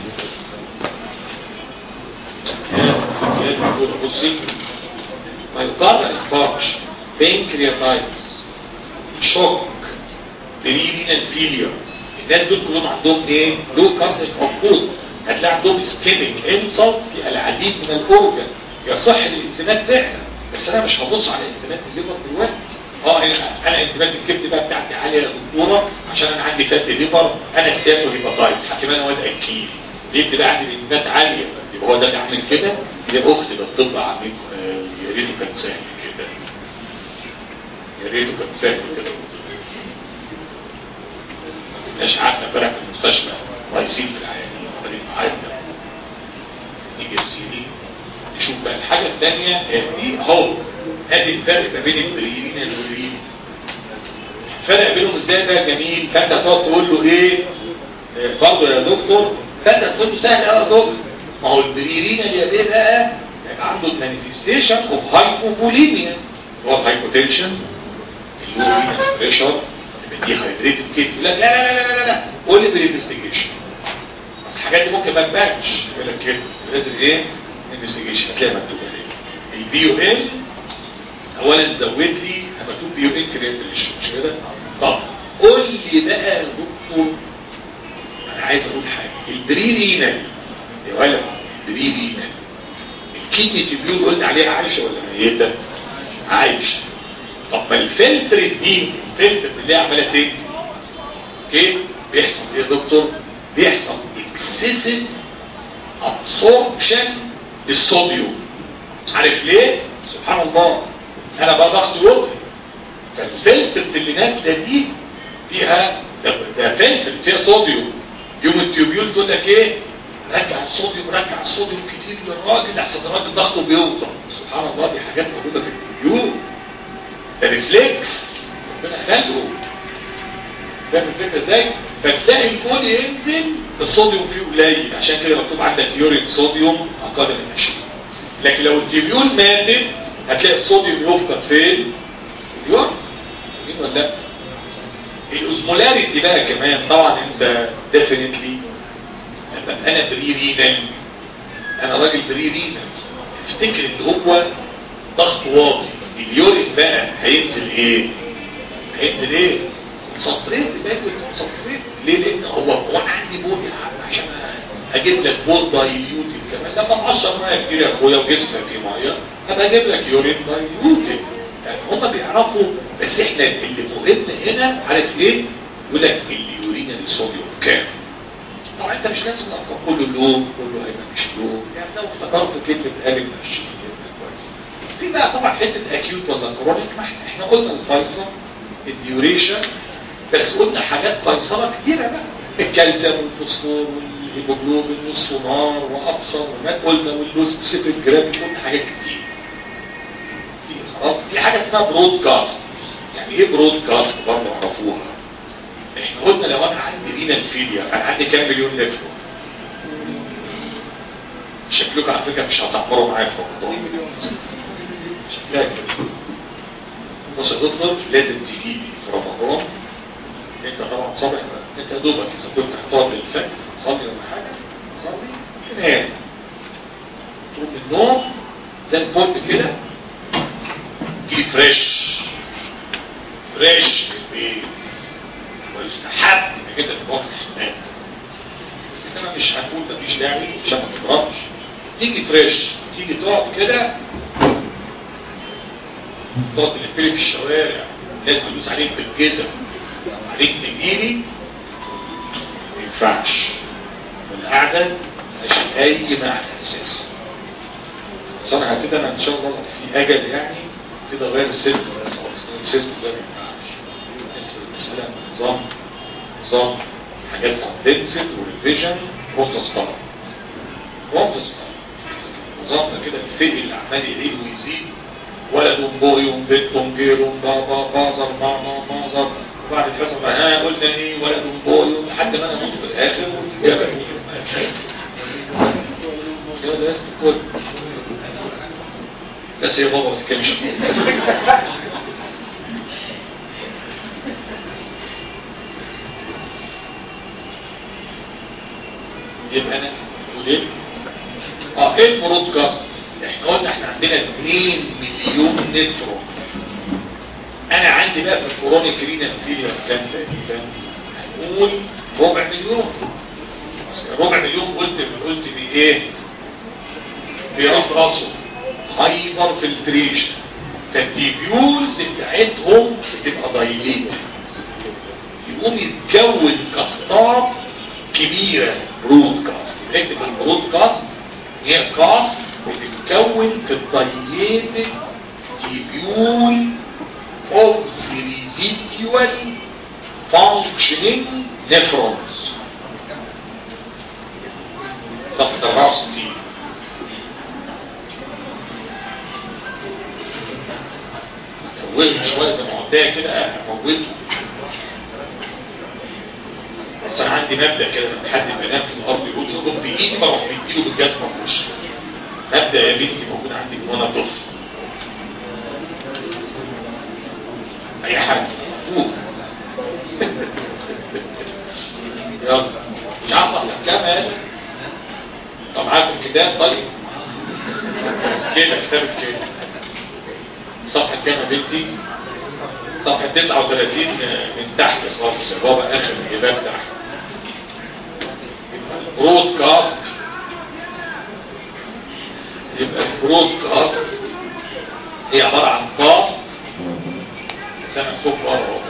يا تقول بصي ما يقارن الفارش بانكرياتايتس شوك برينال فيلير الناس دول كلهم عندهم ايه لو كارنيك عقود هتلاقي عندهم سكيميك انسلت في العديد من الاورجن يصح الانسانات فعلا بس انا مش هبص على انسانات الليفر دلوقتي اه انا انتباه الكبد بقى بتاعتي عاليه يا دكتوره عشان انا عندي فات ليفر انا ستاتو هيباتايتس حكيم انا واد اكيد ليه بتبقى عندي الانتباهات عاليه يبقى هو ده اللي عامل كده يا اختي ده الطب عامل يا ريته كان سهل كده يا ريته كان سهل كده ما كناش قعدنا امبارح في المستشفى رايسين في العيانين وبعدين قعدنا نيجي السيدي نشوف بقى الحاجه الثانيه دي اهو ادي الفرق ما بين البريرين والبريرين الفرق بينهم ازاي بقى جميل فانت هتقعد تقول له ايه برضه يا دكتور فانت تقول له سهل قوي يا دكتور ما هو البريرين اللي بقى يبقى عنده المانيفستيشن اوف هايبوفوليميا هو الهايبوتنشن اللو بريشر دي هايدريتد كده لا لا لا لا لا لا قول لي بالانفستيجيشن بس الحاجات دي ممكن ما تبانش يقول لك كده لازم ايه انفستيجيشن هتلاقي مكتوبه ايه البي او ال اولا زود لي مكتوب بي او ال كرياتيشن مش كده طب قول لي بقى يا دكتور انا عايز اقول حاجه البريرينال يا ولد البريرينال الكيدني تبيول قلنا عليها عايشه ولا ميته عايشه طب ما الفلتر دي الفلتر اللي هي عماله تنزل اوكي بيحصل ايه يا دكتور بيحصل اكسسيف ابسوربشن للصوديوم عارف ليه سبحان الله انا بقى ضغط يوطي فالفلتر اللي نازله دي فيها ده, ده فلتر فيها صوديوم يوم التيوبيول تقول لك ايه رجع الصوديوم رجع الصوديوم كتير للراجل احسن الراجل ضغطه بيوطى سبحان الله دي حاجات موجوده في التيوبيول ده ريفلكس ربنا خلقه فاهم الفكره ازاي فتلاقي الكون ينزل الصوديوم فيه قليل عشان كده مكتوب عندك يورين صوديوم اقل من 20 لكن لو التيبيول ماتت هتلاقي الصوديوم يفقد فين اليورين ولا لا الاوزمولاريتي بقى كمان طبعا انت ديفينتلي انا بري رينال انا راجل بري رينال تفتكر ان هو ضغط واطي اليورين بقى هينزل ايه هينزل ايه مسطرين بينزل مسطرين ليه لان هو هو انا عندي بول يا عم عشان اجيب لك بول دايليوتد كمان لما مقشر ميه كتير يا اخويا وجسمك فيه ميه هبقى اجيب لك يورين دايليوتد يعني هم بيعرفوا بس احنا اللي مهم هنا عارف ايه يقول لك اليورين الصوديوم كام طبعا انت مش لازم الارقام كله لون كله هيبقى مش لون يعني لو افتكرت كلمه قالب ماشي كويس في بقى طبعا حته اكيوت ولا كرونيك ما احنا احنا قلنا الفيصل الديوريشن بس قلنا حاجات فيصله كتيره بقى الكالسيوم والفوسفور والهيموجلوبين والسونار وابصر وما قلنا واللو سبيسيفيك جرام قلنا حاجات كتير في خلاص في حاجه اسمها برودكاست يعني ايه برودكاست برضه عرفوها احنا قلنا لو انا عندي رينال فيلير انا عندي كام مليون نفر شكلكم على فكره مش هتعمروا معايا في رمضان شكلها كده بص يا دكتور لازم تجيلي في رمضان انت طبعا صبح انت يا دوبك اذا كنت هتقعد للفجر تصلي ولا حاجه تصلي تنام تقوم من النوم زي الفل كده تيجي فريش فريش في البيت ويستحب انك انت تروح تنام انما مش هنقول مفيش داعي عشان ما تضربش تيجي فريش تيجي تقعد كده تقعد تلفلي في الشوارع الناس تدوس عليك بالجزم عليك تجيلي ما ينفعش والقعدة مش أي معنى أساسي بس أنا كده أنا إن شاء الله في أجل يعني كده غير السيستم خالص السيستم ده ما ينفعش المسألة نظام نظام حاجات كوندنسد وريفيجن بروسس طبعا بروسس طبعا نظامنا كده الفقه اللي عمال يعيد ويزيد ولد بوي بنت بونجير بابا بازر ماما مازر وبعد كده ها قلت ايه ولد بوي لحد ما انا اموت في الاخر والجبل كده ده اسم الكل بس يا بابا ما تتكلمش يبقى انا ودي اه ايه البرودكاست احنا قلنا احنا عندنا 2 مليون نفرون انا عندي بقى في الكورونيك رينال فيلير كام تقريبا هنقول ربع مليون ربع مليون قلت قلت بايه بيرفرصوا هايبر فلتريشن فالتيبيولز بتاعتهم بتبقى دايليت يقوم يتكون كاستات كبيرة برودكاست نكتب البرودكاست هي كاست بتتكون في الدايليتد تيبيول of the residual functioning nephrons صفحة 64 طولت شوية زي ما قلتها كده موته بس انا عندي مبدأ كده لما حد بينام في الارض يقول لي خد بايدي بروح مديله بالجزمة في وشه مبدأ يا بنتي موجود عندي من وانا طفل اي حد قول يلا مش عارف صح كام قال طب معاكم كتاب طيب كده كتاب كده صفحة كام يا بنتي صفحة 39 من تحت خالص الرابع اخر الجبال تحت برودكاست يبقى البرودكاست هي عبارة عن كاست سنة صوت بره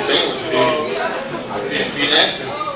في ناس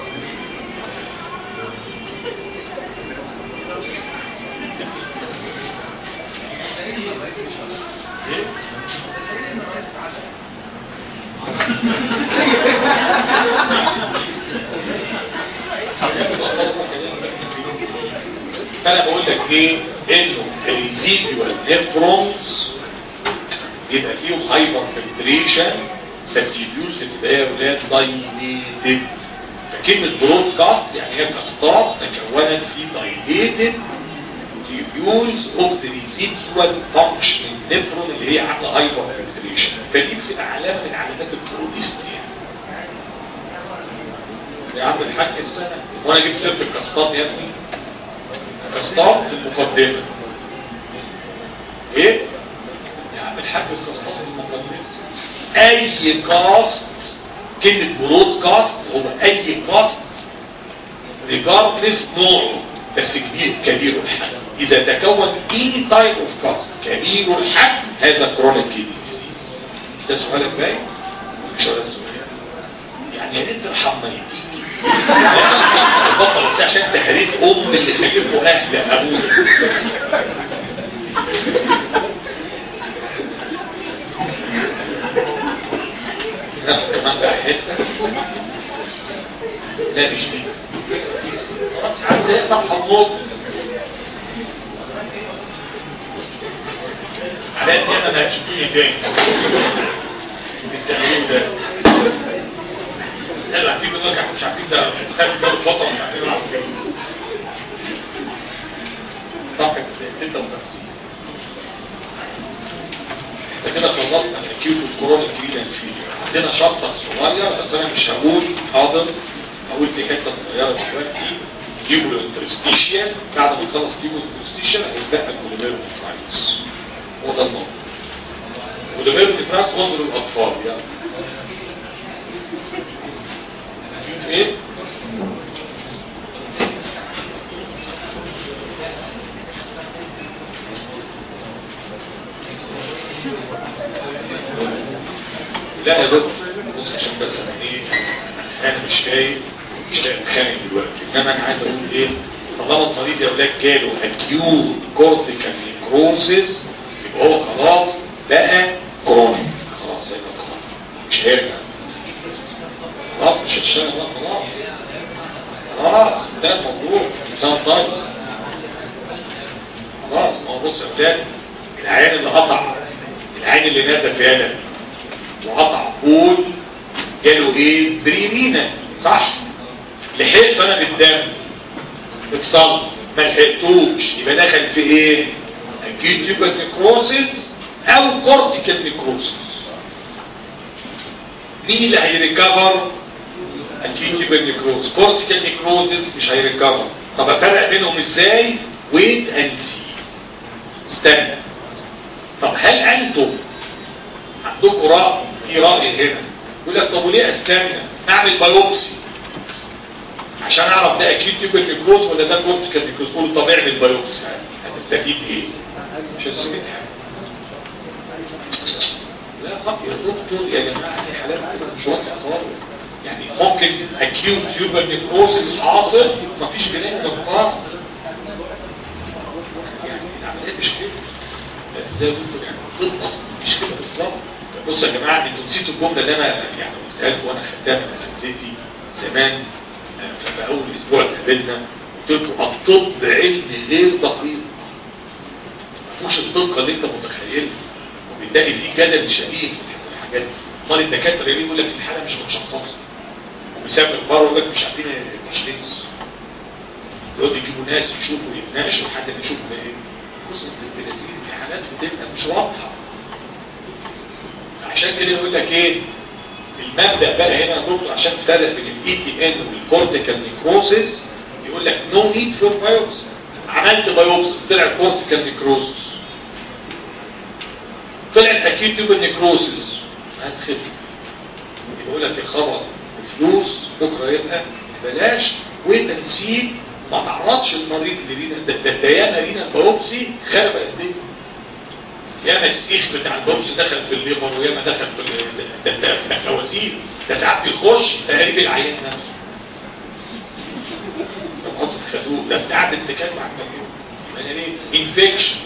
فانا بقول لك ايه انه الريزيديوال نيفرونز يبقى فيهم هايبر فلتريشن فالتيبيولز بتبقى يا ولاد دايليتد فكلمه برودكاست يعني هي كاستات تكونت في دايليتد تيبيولز اوف ذا ريزيديوال فانكشن نيفرون اللي هي عامله هايبر فلتريشن فدي بتبقى علامه من علامات البروديست يعني يا عم الحاج السنه وانا جبت سيره الكاستات يا ابني كاستات في المقدمه ايه يا عم الحاج الكاستات في المقدمه اي كاست كلمه برودكاست هو اي كاست ريجاردلس نوعه بس كبير كبير الحجم اذا تكون any type of cast كبير الحجم هذا كرونيك كيدني ديزيز ده سؤالك باين مش هذا السؤال يعني يا ريت ترحم ميتيني بطل بس عشان تهريت ام اللي خلفوا اهل ابويا ناخد كمان بقى حته لا مش دي خلاص عندي ايه صفحه النص على دي انا ما هتشوفوني تاني التغيير ده لا عارفين دلوقتي احنا مش عارفين ده خارج ده الفتره مش عارفين نلعب فين صفحه 56 احنا كده خلصنا الاكيوت والكورونا كرينال فيلير عندنا شابتر صغير بس انا مش هقول حاضر هقول في حته صغيره دلوقتي كيبو انترستيشيا بعد ما نخلص كيبو انترستيشيا هيتبقى البوليمير نفرايتس هو ده الموضوع البوليمير نفرايتس انظر الاطفال يعني ايه لا يا دكتور بص عشان بس انا ايه انا مش فايق مش فايق اتخانق دلوقتي انما انا عايز اقول ايه طالما المريض يا اولاد جاله اكيوت كورتيكال نيكروزيس يبقى هو خلاص بقى كرونيك خلاص هيبقى كرونيك مش هيرجع خلاص مش هتشتغل بقى خلاص خلاص ده الموضوع انسان طيب خلاص ما هو بص يا اولاد العين اللي قطع العين اللي نزل في قلم وقطع بول جاله ايه بريرينا صح لحقت انا بالدم اتصل ما لحقتوش يبقى دخل في ايه اكيد يبقى نيكروسيس او كورتيكال نيكروسيس مين اللي هيريكفر اكيد يبقى نيكروز كورتيكال نيكروزيس مش هيريكفر طب افرق بينهم ازاي ويت اند سي استنى طب هل انتم عندكم رأي في رأي هنا يقول لك طب وليه استنى اعمل بايوبسي عشان اعرف ده اكيد تيوبر نيكروز ولا ده كورتيكال نيكروز قول طب اعمل بايوبسي هتستفيد ايه مش هتستفيد حاجه لا طب يا دكتور يا جماعه في حالات كده مش واضحه خالص يعني ممكن اكيوت تيوبر نيكروزس حاصل مفيش كلام دكتور يعني العمليه مش كده زي ما قلت يعني الطب اصلا مش كده بالظبط بص يا جماعه انتوا نسيتوا الجمله اللي انا يعني قلتها لكم وانا خدتها من اساتذتي زمان في اول اسبوع اتقابلنا قلت لكم الطب علم غير دقيق ما فيهوش الدقه اللي انت متخيلها وبالتالي في جدل شديد في الحاجات دي امال الدكاتره اللي يقول لك الحاله مش متشخصه وبيسافر بره يقول لك مش عارفين التشخيص يقعدوا يجيبوا ناس يشوفوا يتناقشوا حد يشوف ايه قصص التلازيم في حالات بتبقى مش واضحه عشان كده يقول لك ايه المبدا بقى هنا دكتور عشان تفرق بين الاي تي ان والكورتيكال نيكروسيس يقول لك نو نيد فور بايوبسي عملت بايوبسي طلع كورتيكال نيكروسيس طلع اكيد تيوبر نيكروسيس هتخف يقول لك يا خبر فلوس بكره يبقى بلاش وتنسيب ما تعرضش المريض لينا ده ده ده ياما لينا بايوبسي خرب قد ايه ياما السيخ بتاع البوكس دخل في الليفر وياما دخل في ال- ده ده الكواسير ده ساعات بيخش تقريب العيان نفسه طب قصد خدوه ده بتاع الاتكال مع الكمبيوتر يعني ليه انفكشن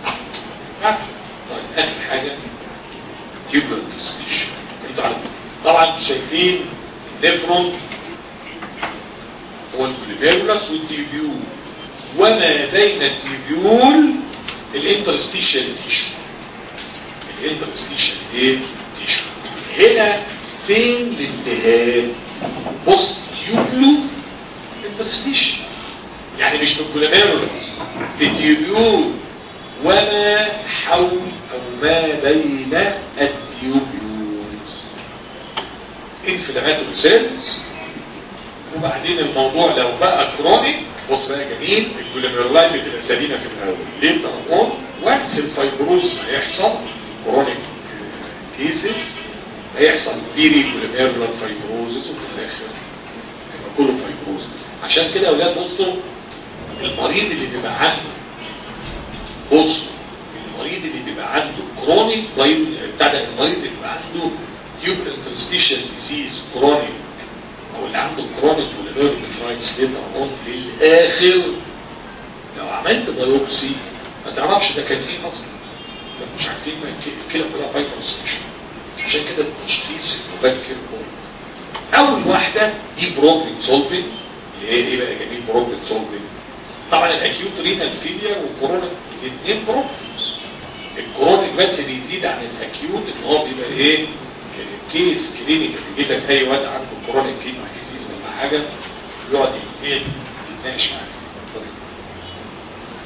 طيب اخر حاجه تيوبر ستيشن انتوا عارفين طبعا شايفين النفرون هو البوليفيرولس والتيبيول وما بين التيبيول الانترستيشن تيشو الانترستيشن ايه تيشو هنا فين الالتهاب بص تيوبلو انترستيشن يعني مش في البوليفيرولس في التيبيول وما حول او ما بين التيوبيولز انفلاماتوري سيلز وبعدين الموضوع لو بقى كرونيك بص بقى جميل الجلوميرولايت بتبقى سليمه في الاول ليه تنقون وانس الفايبروز هيحصل كرونيك كيسز هيحصل بيري جلوميرولايت فايبروزس وفي الاخر هيبقى كله فايبروز عشان كده يا اولاد بصوا المريض اللي بيبقى عنده بصوا المريض اللي بيبقى عنده كرونيك بتاع ده المريض اللي بيبقى عنده تيوب انترستيشن ديزيز كرونيك او اللي عنده كرونيك والنيرف نفرايتس ليتر اون في الاخر لو عملت بايوبسي ما تعرفش ده كان ايه اصلا ما مش عارفين ما كده كلها فايبروستيشن عشان كده التشخيص المبكر هو اول واحده دي بروبلين سولفنج اللي هي ايه بقى جميل بروبلين سولفنج طبعا الاكيوت رينال فيلير والكورونا الاثنين بروبلمز الكرونيك بس بيزيد عن الاكيوت ان هو بيبقى ايه كيس كلينيك بيجيب لك اي واد عنده كرونيك كيدني ديزيز ولا حاجه يقعد ايه يتناقش معاك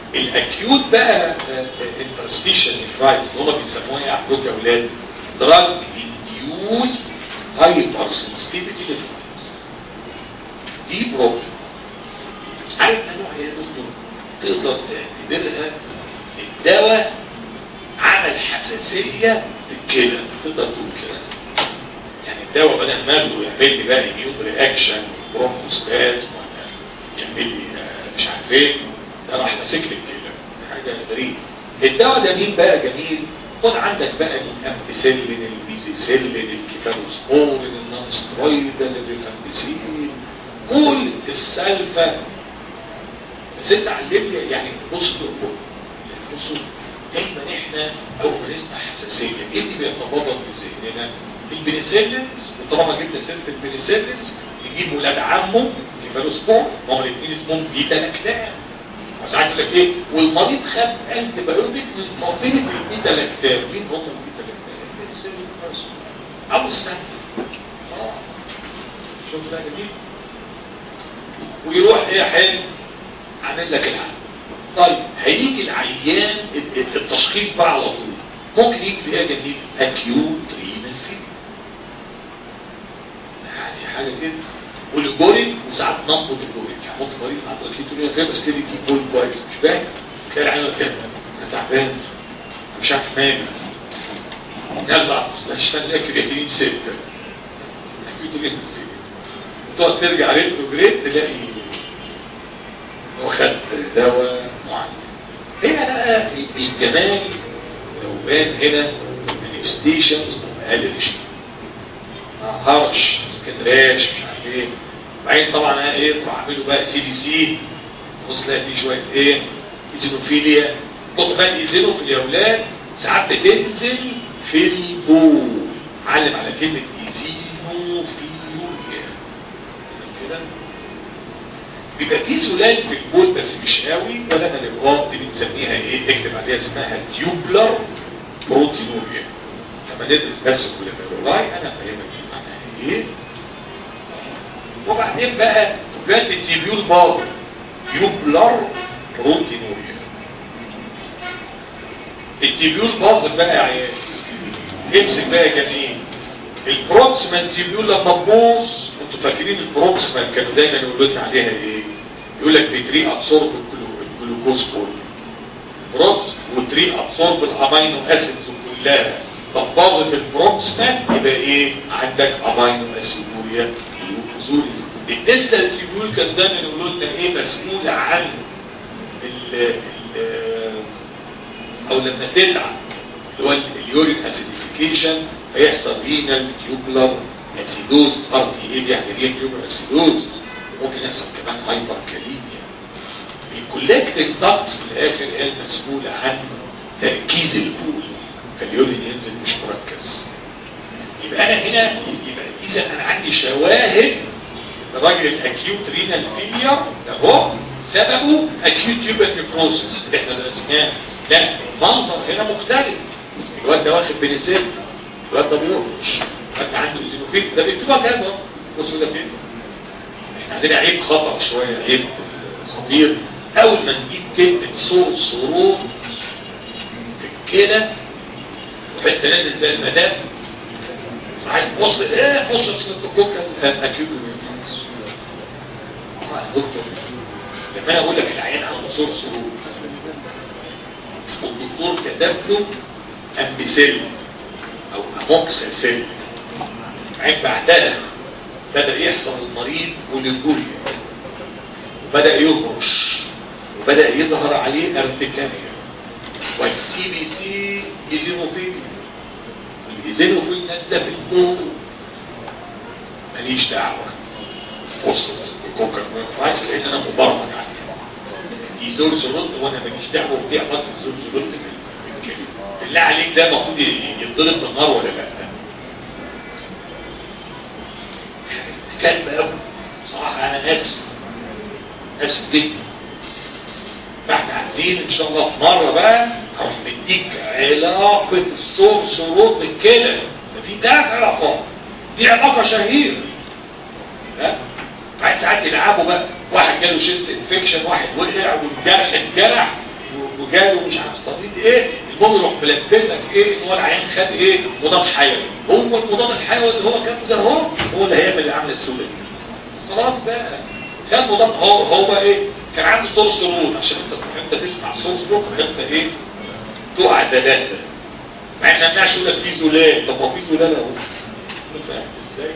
الاكيوت بقى انترستيشن نفرايتس اللي هم بيسموها ايه عندكم يا اولاد دراج انديوز هايبر سنسيتيفيتي نفرايتس دي بروبلم عارف انواع يا دكتور تقدر تعتبرها الدواء عمل حساسية في الكلى تقدر تقول كده يعني الدواء بدل ما ياخده يعمل لي بقى اميون رياكشن برونكوسباز يعمل لي مش عارف ايه ده راح ماسك لي الكلى حاجه غريبه الدواء ده مين بقى جميل خد عندك بقى الامبيسيلين البيزيسيلين الكيتانوسبورين النانسترويدال الريفامبيسين كل السلفه بس انت علمني يعني بص بصوا دايما احنا اول ما نسمع حساسيه ايه اللي بيتبادر في ذهننا البنسلينز وطالما جبنا سيره البنسلينز نجيب ولاد عمه كيفالوسبور ما هم الاثنين اسمهم بيتا لاكتام ساعات يقول لك ايه والمريض خد انتي بايوتيك من فصيله البيتا لاكتام مين هم البيتا لاكتام البنسلين ابو السنه اه شوف ده جميل ويروح ايه حلو عامل لك العمل طيب هيجي العيان التشخيص بقى على طول ممكن يجي بقى جديد اكيوت رينال فيلر يعني حاجه كده والجوريك وساعات نمط الجوريك يعني ممكن مريض عنده اكيوت رينال فيلر بس كده يجي بول كويس مش باين تلاقي العيان كده انا تعبان مش عارف مالي يلا مش هنلاقي كرياتين ستة اكيوت رينال فيلر تقعد ترجع ريتروجريد تلاقي وخد دواء معين هنا بقى الجمال لو بان هنا الستيشنز الريش هرش اسكندراش مش عارف ايه وبعدين طبعا انا ايه بعمله بقى سي بي سي بص تلاقي فيه شويه ايه ايزينوفيليا بص بقى الايزينوفيليا يا اولاد ساعات بتنزل في البول علم على كلمه ايزينوفيليا كده بيبقى في سلال في البول بس مش قوي ولا انا الابراج دي بنسميها ايه اكتب عليها اسمها تيوبلر بروتينوريا لما ندرس بس الكوليميرولاي انا فاهمها دي معناها ايه وبعدين بقى دلوقتي التيبيول باظ تيوبلر بروتينوريا التيبيول باظ بقى يا عيال امسك بقى كان ايه البروكسيمال تيبيول لما تبوظ انتوا فاكرين البروكسيمال كانوا دايما يقولوا لنا عليها ايه يقول لك بتري ابسورب الجلوكوز كله بروكس وتري ابسورب الامينو اسيدز كلها طب باظت البروكسيمال يبقى ايه عندك امينو اسيدوريا جلوكوزوريا التسلا التيبيول كان دايما يقولوا لنا ايه مسؤول عن ال او لما تلعب اللي هو اليورين اسيديفيكيشن هيحصل رينال تيوبلر اسيدوز ار تي ايه يعني ايه تيوبلر اسيدوز ممكن يحصل كمان هايبر كاليميا الكولكتنج داكتس في الاخر هي المسؤوله عن تركيز البول فاليورين ينزل مش مركز يبقى انا هنا يبقى اذا انا عندي شواهد الراجل الاكيوت رينال فيلير ده هو سببه اكيوت تيوبر نيكروسيس اللي احنا درسناه لا المنظر هنا مختلف الواد ده واخد بنسيل الواد ده بيرقش الواد ده عنده زينوفيل ده بيكتبها كده بصوا ده فين احنا عندنا عيب خطر شويه عيب خطير اول ما نجيب كلمه صور صورون في الكلى وحته نازل زي المدام عايز بص ايه بص الكوكا اكيوت دكتور لما انا اقول لك العيان عنده صور صورون والدكتور كتب له امبيسيل او اموكساسيل عين بعدها بدأ يحصل المريض وللجوليا وبدأ يهرش وبدأ يظهر عليه ارتكانيا والسي بي سي ايزينوفيليا الايزينوفيل نازله في البول ماليش دعوه بص الكوكا كويس لان انا مبرمج عليه دي زول زرط وانا ماليش دعوه ودي علاقه زول زرط بالله عليك ده المفروض يتضرب بالنار ولا لا كلب قوي صراحه انا اسف اسف جدا فاحنا عايزين ان شاء الله في مره بقى هروح مديك علاقه الصور شروط بالكلى ده في ده علاقات دي علاقه شهيره ها بعد ساعات يلعبوا بقى واحد جاله شيست انفكشن واحد وقع والجرح اتجرح وجاله مش عارف صديق ايه المهم يروح ملبسك ايه ان هو العيان خد ايه مضاد حيوي هو المضاد الحيوي اللي هو كان ده هو هو اللي هيعمل العمل السوداء دي خلاص بقى كان مضاد هو هو بقى ايه كان عنده سورس رود عشان انت انت تسمع سورس رود انت ايه تقع زلال مع ان ما ينفعش يقول لك في زلال طب ما في زلال اهو فاهم ازاي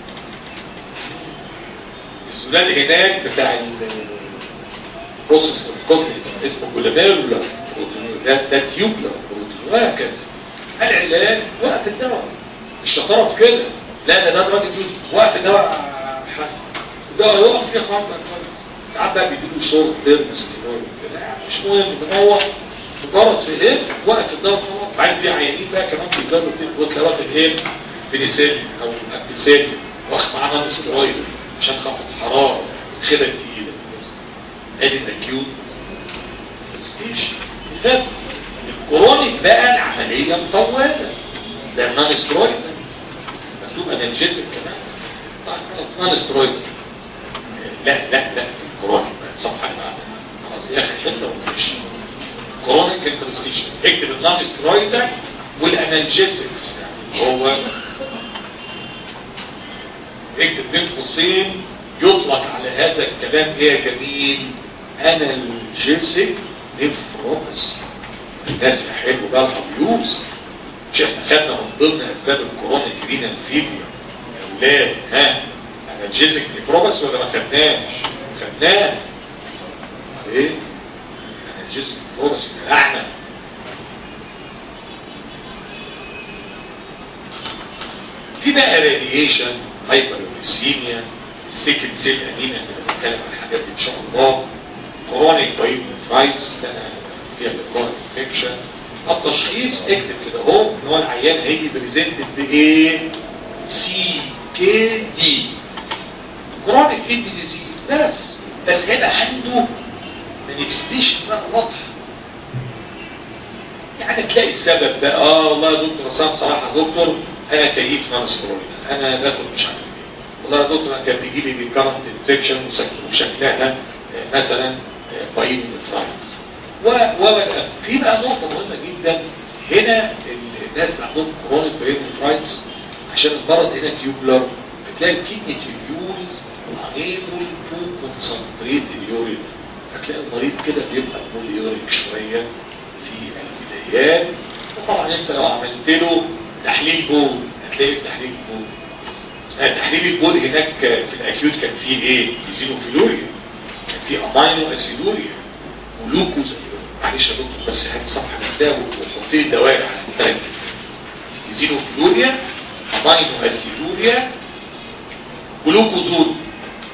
الزلال هناك بتاع البروسيس الكومبلكس اسمه جولابيرولار بروتين ده ده تيوبلر بروتين وهكذا العلاج وقف الدواء الشطاره في كده لا ده ده الراجل وقف الدواء الدواء يقف فيه خالص كويس ساعات بقى بيديله شورت تيرم ستيرويد كده مش مهم ان هو مجرد في ايه وقف الدواء خلاص بعدين في عيانين بقى كمان بيجربوا بص واخد ايه بنسلين او ابتسام واخد معاه ستيرويد عشان خفض حراره خدة تقيلة ادي الاكيوت ستيشن مثال الكرونيك بقى العملية مطولة زي النان سترويد مكتوب انالجيزك كمان طيب خلاص نان سترويد لا لا لا الكرونيك بقى صفحة بقى خلاص يا اخي حلو ومش كرونيك انترستيشن اكتب النان سترويد والانالجيزكس هو اكتب بين قوسين يطلق على هذا الكلام ايه يا جميل انالجيسيك نفروبس الناس حلو بقى الابيوز مش احنا خدنا من ضمن اسباب الكورونيك رينال فيلير يا اولاد ها انالجيسيك نفروبس ولا ما خدناش خدناه ايه انالجيسيك نفروبس الاعمى في بقى راديشن هايبروليسيميا السيكل سيل انيميا اللي بنتكلم عن الحاجات دي ان شاء الله كرونيك بايبنفرايتس فيها الكرونيك انفكشن التشخيص اكتب كده اهو ان هو العيان هيجي بريزنتد بايه سي كي دي كرونيك كيدني ديزيز بس بس هيبقى عنده مانيفستيشن بقى واضحه يعني تلاقي السبب ده اه والله يا دكتور صراحه صراحه دكتور انا كيف نانسكرولين انا باخد مش عارف والله يا دكتور انا كان بيجي لي ريكارنت انفكشن وشكلها مثلا باين فرايز وبقى في بقى نقطه مهمه جدا هنا الناس اللي عندهم كرونيك باين فرايز عشان المرض هنا تيوبلر بتلاقي الكيدني تيوبيولز unable to concentrate اليورين هتلاقي المريض كده بيبقى بوليوريك شويه في البدايات وطبعا انت لو عملت له تحليل بول هتلاقي تحليل بول تحليل البول هناك في الاكيوت كان فيه ايه ايزينوفيلوريا كان فيه امينو اسيدوريا ولوكوز معلش يا دكتور بس هات صفحه ده وحط لي الدوائر على متاكد ايزينوفيلوريا امينو اسيدوريا جلوكوزول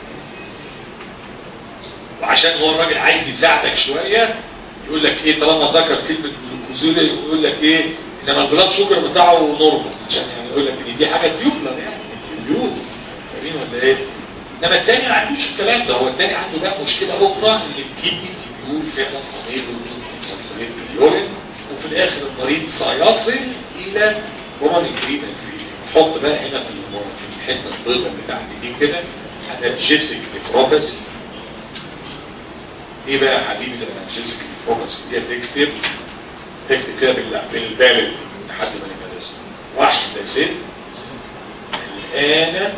وعشان هو الراجل عايز يساعدك شويه يقول لك ايه طالما ذكر كلمه جلوكوزول يقول لك ايه انما البلاد شوجر بتاعه نورمال عشان يعني يقول لك ان دي حاجه تيوبلر يعني تيوب فاهمين ولا ايه انما الثاني ما عندوش الكلام ده هو الثاني عنده بقى مشكله اخرى ان الكدني تيبيول فعلا قليل وكونسنتريت في اليورين وفي الاخر المريض سيصل الى كرونيك رينال حط بقى هنا في في الحته البيضاء اللي تحت دي كده انالجيسيك نفروباسي ايه بقى يا حبيبي الانالجيسيك نفروباسي دي تكتب تكتب كده بالبالغ لحد ما نبقى اسمه واحده ست الان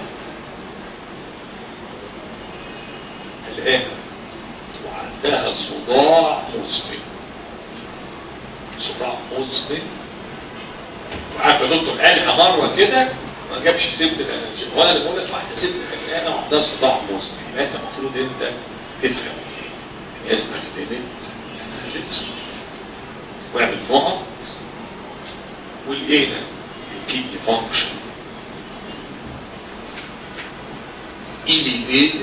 الان وعندها صداع مزمن صداع مزمن وعارف يا دكتور قالها مره كده ما جابش سيره الانرجي وانا اللي بقول لك واحده ست الان وعندها صداع مزمن يبقى انت المفروض انت تفهم ايه اسمك ديبت انرجيز واعمل نقط والايه الكيدني فانكشن elevated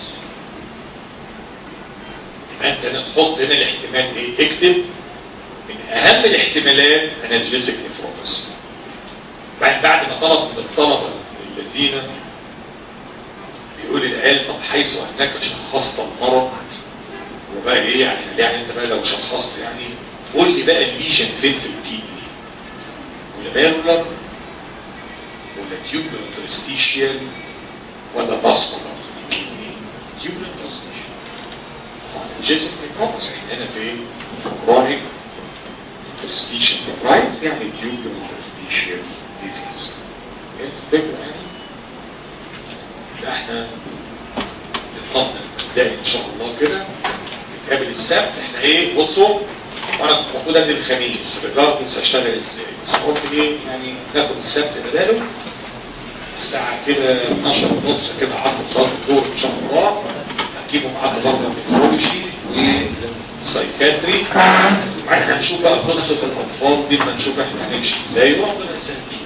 يبقى انت هنا تحط هنا الاحتمال ايه اكتب من اهم الاحتمالات انالجيزك نفروباثي بعد بعد ما طلب من الطلبه الذين بيقول العيال طب حيث انك شخصت المرض وبقى ايه يعني يعني انت بقى لو شخصت يعني قول لي بقى الليجن فين في الكيدني ولا ميرولر ولا تيوبلر ترستيشيال ولا باسكولار في الكيدني تيوبلر ترستيشيال جيسك نيكروبس احنا هنا في ايه؟ كرونيك برستيشن برايز يعني تيوبر برستيشن ديزيز الفكرة يعني ده احنا نطمن ده ان شاء الله كده نتقابل السبت احنا ايه بصوا وانا كنت المفروض انزل الخميس ريجاردلس هشتغل ازاي بس قلت ايه يعني ناخد السبت بداله الساعة كده 12 ونص كده عقد صلاة الظهر ان شاء الله هجيبوا معانا برضه ميكرولوجي وسايكاتري وبعدين هنشوف بقى قصة الأطفال دي ما نشوف احنا هنمشي ازاي وربنا يسهل